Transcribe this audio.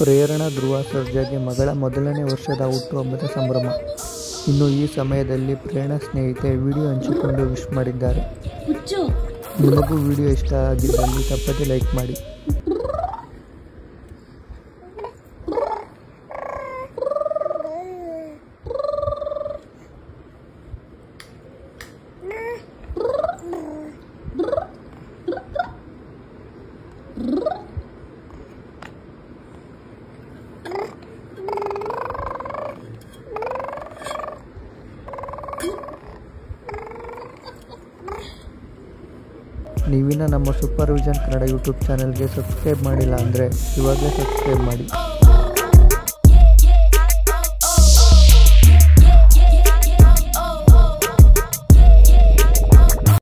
ಪ್ರೇರಣಾ ಧ್ರುವ ಸರ್ಜಾಗೆ ಮಗಳ ಮೊದಲನೇ ವರ್ಷದ ಹುಟ್ಟುಹಬ್ಬದ ಸಂಭ್ರಮ ಇನ್ನು ಈ ಸಮಯದಲ್ಲಿ ಪ್ರೇರಣಾ ಸ್ನೇಹಿತೆ ವಿಡಿಯೋ ಹಂಚಿಕೊಂಡು ವಿಶ್ ಮಾಡಿದ್ದಾರೆ ಹುಚ್ಚು ನಿಮಗೂ ವಿಡಿಯೋ ಇಷ್ಟ ಆಗಿದ್ದಲ್ಲಿ ತಪ್ಪದೆ ಲೈಕ್ ಮಾಡಿ ನೀವಿನ್ನ ನಮ್ಮ ಸೂಪರ್ ವಿಷನ್ ಕನ್ನಡ ಯೂಟ್ಯೂಬ್ ಚಾನಲ್ಗೆ ಸಬ್ಸ್ಕ್ರೈಬ್ ಮಾಡಿಲ್ಲ ಅಂದರೆ ಇವಾಗಲೇ ಸಬ್ಸ್ಕ್ರೈಬ್ ಮಾಡಿ